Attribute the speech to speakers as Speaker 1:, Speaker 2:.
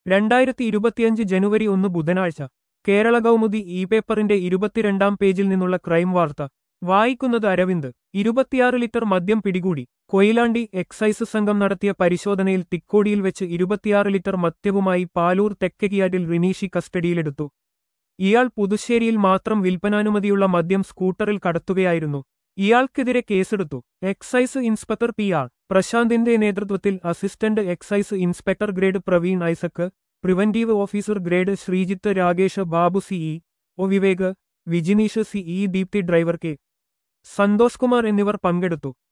Speaker 1: രണ്ടായിരത്തി ഇരുപത്തിയഞ്ച് ജനുവരി ഒന്ന് ബുധനാഴ്ച കേരള കൗമുദി ഇ പേപ്പറിന്റെ ഇരുപത്തിരണ്ടാം പേജിൽ നിന്നുള്ള ക്രൈം വാർത്ത വായിക്കുന്നത് അരവിന്ദ് ഇരുപത്തിയാറ് ലിറ്റർ മദ്യം പിടികൂടി കൊയിലാണ്ടി എക്സൈസ് സംഘം നടത്തിയ പരിശോധനയിൽ തിക്കോടിയിൽ വെച്ച് ഇരുപത്തിയാറ് ലിറ്റർ മദ്യവുമായി പാലൂർ തെക്കകിയാറ്റിൽ റിനീഷി കസ്റ്റഡിയിലെടുത്തു ഇയാൾ പുതുശ്ശേരിയിൽ മാത്രം വിൽപ്പനാനുമതിയുള്ള മദ്യം സ്കൂട്ടറിൽ കടത്തുകയായിരുന്നു ഇയാൾക്കെതിരെ കേസെടുത്തു എക്സൈസ് ഇൻസ്പെക്ടർ പി ആർ പ്രശാന്തിന്റെ നേതൃത്വത്തിൽ assistant excise inspector grade Praveen Isaac preventive officer grade Sreejith Rakesh Babu CE O Vivek Vijineesh CE Deepthi driver K Santhosh Kumar എന്നിവർ പങ്കെടുത്തു